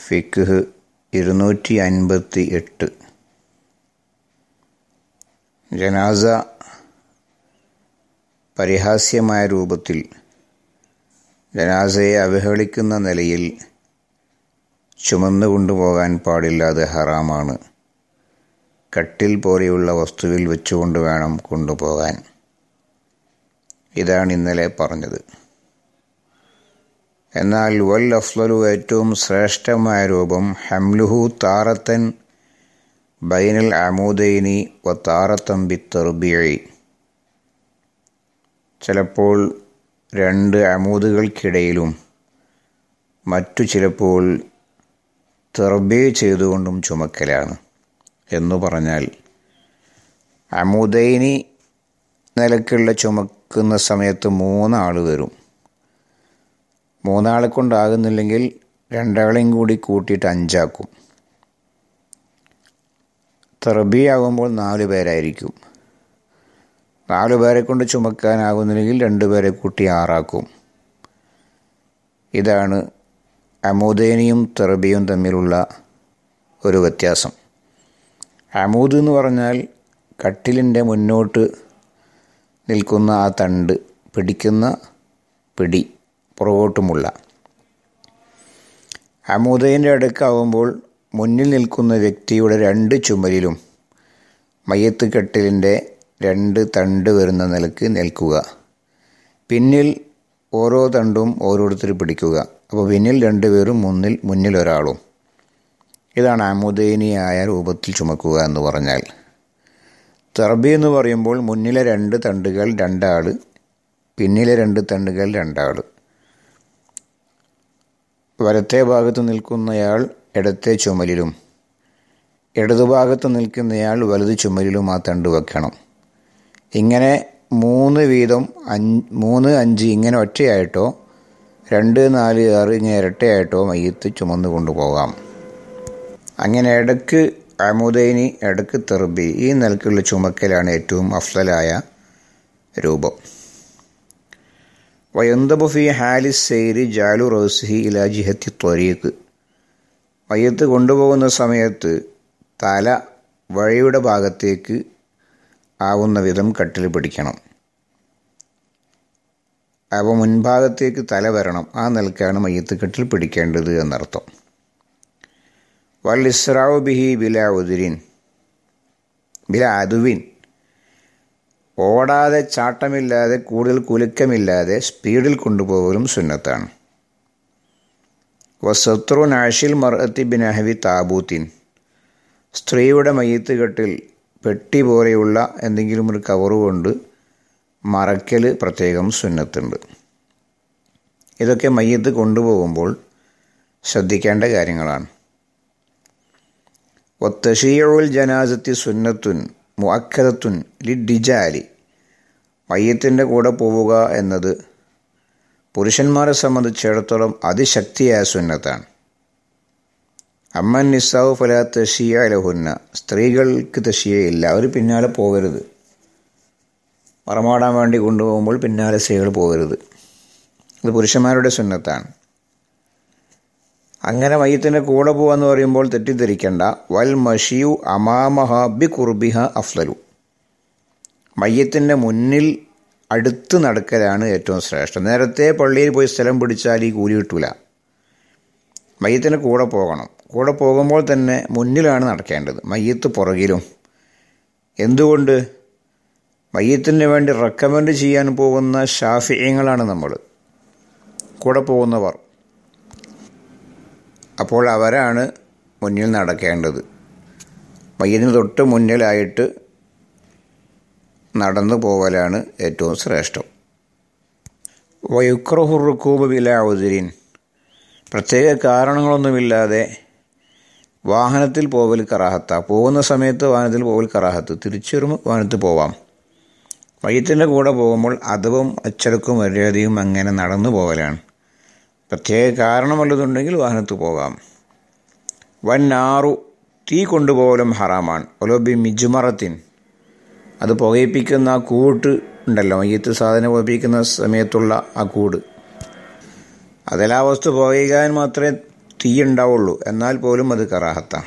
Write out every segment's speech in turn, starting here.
ഫിഖ് ഇരുന്നൂറ്റി അൻപത്തി എട്ട് ജനാസ പരിഹാസ്യമായ രൂപത്തിൽ ജനാസയെ അവഹേളിക്കുന്ന നിലയിൽ ചുമന്നു കൊണ്ടുപോകാൻ പാടില്ലാതെ ഹറാമാണ് കട്ടിൽ പോലെയുള്ള വസ്തുവിൽ വെച്ചുകൊണ്ട് വേണം കൊണ്ടുപോകാൻ ഇതാണ് ഇന്നലെ പറഞ്ഞത് എന്നാൽ വൽ അഫ്ലലു ഏറ്റവും ശ്രേഷ്ഠമായ രൂപം ഹംലുഹു താറത്തൻ ബൈനൽ അമൂദൈനി വ താറത്തം ബിത്തർബിഴി ചിലപ്പോൾ രണ്ട് അമൂദുകൾക്കിടയിലും മറ്റു ചിലപ്പോൾ തെർബേ ചെയ്തുകൊണ്ടും ചുമക്കലാണ് എന്നു പറഞ്ഞാൽ അമുദൈനി നിലക്കുള്ള ചുമക്കുന്ന സമയത്ത് മൂന്നാൾ വരും മൂന്നാളെ കൊണ്ടാകുന്നില്ലെങ്കിൽ രണ്ടാളെയും കൂടി കൂട്ടിയിട്ട് അഞ്ചാക്കും തെറബിയാകുമ്പോൾ നാല് പേരായിരിക്കും നാലു പേരെ കൊണ്ട് ചുമക്കാനാകുന്നില്ലെങ്കിൽ രണ്ട് പേരെ കൂട്ടി ആറാക്കും ഇതാണ് അമൂദേനിയും തെറബിയും തമ്മിലുള്ള ഒരു വ്യത്യാസം അമൂദ് എന്ന് പറഞ്ഞാൽ കട്ടിലിൻ്റെ മുന്നോട്ട് നിൽക്കുന്ന ആ തണ്ട് പിടിക്കുന്ന പിടി പുറകോട്ടുമുള്ള അമൂദയിൻ്റെ അടുക്കാവുമ്പോൾ മുന്നിൽ നിൽക്കുന്ന വ്യക്തിയുടെ രണ്ട് ചുമലിലും മയ്യത്ത് കെട്ടിലിൻ്റെ രണ്ട് തണ്ട് വരുന്ന നിലക്ക് നിൽക്കുക പിന്നിൽ ഓരോ തണ്ടും ഓരോരുത്തർ പിടിക്കുക അപ്പോൾ പിന്നിൽ രണ്ടുപേരും മുന്നിൽ മുന്നിൽ ഒരാളും ഇതാണ് അമുദൈനിയായ രൂപത്തിൽ ചുമക്കുക എന്ന് പറഞ്ഞാൽ തെർബി എന്ന് പറയുമ്പോൾ മുന്നിലെ രണ്ട് തണ്ടുകൾ രണ്ടാൾ പിന്നിലെ രണ്ട് തണ്ടുകൾ രണ്ടാൾ വലത്തെ ഭാഗത്ത് നിൽക്കുന്നയാൾ ഇടത്തെ ചുമലിലും ഇടതുഭാഗത്ത് നിൽക്കുന്നയാൾ വലത് ചുമലിലും ആ തണ്ട് വെക്കണം ഇങ്ങനെ മൂന്ന് വീതം അഞ്ച് മൂന്ന് അഞ്ച് ഇങ്ങനെ ഒറ്റയായിട്ടോ രണ്ട് നാല് ആറ് ഇങ്ങനെ ഇരട്ടയായിട്ടോ മയ്യത്ത് ചുമന്നു കൊണ്ടുപോകാം അങ്ങനെ ഇടക്ക് അമുദൈനി ഇടക്ക് തെർബി ഈ നിലക്കുള്ള ചുമക്കലാണ് ഏറ്റവും അഫ്സലായ രൂപം വയന്തബു ഫി ഹാലിസ് സെയ്രി ജാലു റോസിഹി ഇലാ ജിഹത്തി ത്വരീക്ക് മയ്യത്ത് കൊണ്ടുപോകുന്ന സമയത്ത് തല വഴിയുടെ ഭാഗത്തേക്ക് ആവുന്ന വിധം കട്ടിൽ പിടിക്കണം അപ്പോൾ മുൻഭാഗത്തേക്ക് തല വരണം ആ നിലക്കാണ് മയ്യത്ത് കെട്ടിൽ പിടിക്കേണ്ടത് എന്നർത്ഥം വൽ ഇസ്രാവ് ബിഹി ബില ഉദിരിൻ ബില അതുവിൻ ഓടാതെ ചാട്ടമില്ലാതെ കൂടുതൽ കുലുക്കമില്ലാതെ സ്പീഡിൽ കൊണ്ടുപോകലും സുന്നത്താണ് വസത്രു നാഷിൽ മറത്തി ബിനഹവി താബൂത്തിൻ സ്ത്രീയുടെ മയ്യത്ത് കെട്ടിൽ പെട്ടി പോലെയുള്ള എന്തെങ്കിലും ഒരു കവറ് കൊണ്ട് മറയ്ക്കൽ പ്രത്യേകം സുന്നത്തുണ്ട് ഇതൊക്കെ മയ്യത്ത് കൊണ്ടുപോകുമ്പോൾ ശ്രദ്ധിക്കേണ്ട കാര്യങ്ങളാണ് ഒത്തഷീയുൽ ജനാസത്തി സുന്നത്തുൻ മുഅക്കദത്തുൻ ലി ഡിജാലി മയ്യത്തിൻ്റെ കൂടെ പോവുക എന്നത് പുരുഷന്മാരെ സംബന്ധിച്ചിടത്തോളം അതിശക്തിയായ സുന്നത്താണ് അമ്മൻ നിസാവ് ഫല തഷിയ ലഹുന്ന സ്ത്രീകൾക്ക് തഷിയയില്ല അവർ പിന്നാലെ പോകരുത് മറമാടാൻ വേണ്ടി കൊണ്ടുപോകുമ്പോൾ പിന്നാലെ സ്ത്രീകൾ പോകരുത് ഇത് പുരുഷന്മാരുടെ സുന്നത്താണ് അങ്ങനെ മയ്യത്തിൻ്റെ കൂടെ പോകാന്ന് പറയുമ്പോൾ തെറ്റിദ്ധരിക്കേണ്ട വൽ മഷിയു അമാമഹ ബി കുർബിഹ അഫ്ലലു മയ്യത്തിൻ്റെ മുന്നിൽ അടുത്ത് നടക്കലാണ് ഏറ്റവും ശ്രേഷ്ഠം നേരത്തെ പള്ളിയിൽ പോയി സ്ഥലം പിടിച്ചാൽ ഈ കൂലി കിട്ടൂല മയ്യത്തിന് കൂടെ പോകണം കൂടെ പോകുമ്പോൾ തന്നെ മുന്നിലാണ് നടക്കേണ്ടത് മയ്യത്ത് പുറകിലും എന്തുകൊണ്ട് മയ്യത്തിന് വേണ്ടി റെക്കമെൻഡ് ചെയ്യാൻ പോകുന്ന ഷാഫിയങ്ങളാണ് നമ്മൾ കൂടെ പോകുന്നവർ അപ്പോൾ അവരാണ് മുന്നിൽ നടക്കേണ്ടത് മയ്യത്തിന് തൊട്ട് മുന്നിലായിട്ട് നടന്നു പോവലാണ് ഏറ്റവും ശ്രേഷ്ഠം വയുക്രഹുറുക്കൂബ് ബില ഉദിരിൻ പ്രത്യേക കാരണങ്ങളൊന്നുമില്ലാതെ വാഹനത്തിൽ പോവൽ കറാഹത്ത പോകുന്ന സമയത്ത് വാഹനത്തിൽ പോവൽ കറാഹത്ത് തിരിച്ചു വരുമ്പോൾ വാഹനത്തിൽ പോവാം മയ്യത്തിൻ്റെ കൂടെ പോകുമ്പോൾ അതവും അച്ചടക്കവും മര്യാദയും അങ്ങനെ നടന്നു പോകലാണ് പ്രത്യേക കാരണം വല്ലതുണ്ടെങ്കിൽ വാഹനത്തിൽ പോകാം വൻ നാറു തീ കൊണ്ടുപോകലും ഹറാമാണ് ഒലോബി മിജുമറത്തിൻ അത് പുകയിപ്പിക്കുന്ന ആ കൂട്ട് ഉണ്ടല്ലോ മയ്യത്ത് സാധനം പുകയിപ്പിക്കുന്ന സമയത്തുള്ള ആ കൂട് അതിലാ വസ്തു പുകയിക്കാൻ മാത്രമേ തീയുണ്ടാവുള്ളൂ എന്നാൽ പോലും അത് കറാഹത്താണ്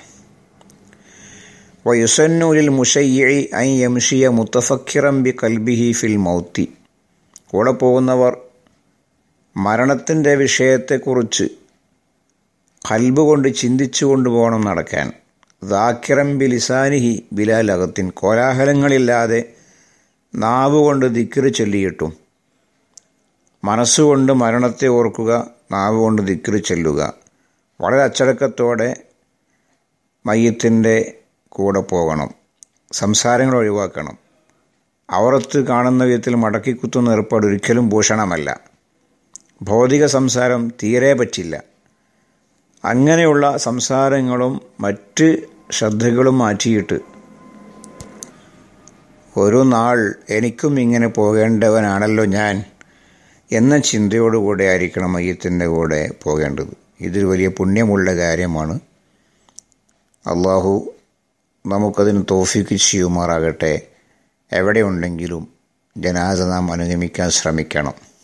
വയുസന്നൂലിൽ മുഷയ്യി ഐ യംഷിയ മുത്തഫക്കിറം ബി കൽബിഹി ഫിൽ മൗത്തി കൂടെ പോകുന്നവർ മരണത്തിൻ്റെ വിഷയത്തെക്കുറിച്ച് കൽബ് കൊണ്ട് ചിന്തിച്ചു കൊണ്ടുപോകണം നടക്കാൻ ദാക്കിറം ബി ലിസാനിഹി ബിലാലകത്തിൻ കോലാഹലങ്ങളില്ലാതെ നാവ് കൊണ്ട് ദിക്കിറ് ചൊല്ലിയിട്ടും മനസ്സുകൊണ്ട് മരണത്തെ ഓർക്കുക നാവ് കൊണ്ട് ദിക്കിറ് ചൊല്ലുക വളരെ അച്ചടക്കത്തോടെ മയ്യത്തിൻ്റെ കൂടെ പോകണം സംസാരങ്ങൾ ഒഴിവാക്കണം അവറത്ത് കാണുന്ന വിധത്തിൽ മടക്കിക്കുത്തുന്ന ഏർപ്പാട് ഒരിക്കലും ഭൂഷണമല്ല ഭൗതിക സംസാരം തീരെ പറ്റില്ല അങ്ങനെയുള്ള സംസാരങ്ങളും മറ്റ് ശ്രദ്ധകളും മാറ്റിയിട്ട് ഒരു നാൾ എനിക്കും ഇങ്ങനെ പോകേണ്ടവനാണല്ലോ ഞാൻ എന്ന ചിന്തയോടുകൂടെ ആയിരിക്കണം മയ്യത്തിൻ്റെ കൂടെ പോകേണ്ടത് ഇതൊരു വലിയ പുണ്യമുള്ള കാര്യമാണ് അള്ളാഹു നമുക്കതിന് തോഫിക്ക് ചെയ്യുമാറാകട്ടെ എവിടെയുണ്ടെങ്കിലും ജനാസ നാം അനുഗമിക്കാൻ ശ്രമിക്കണം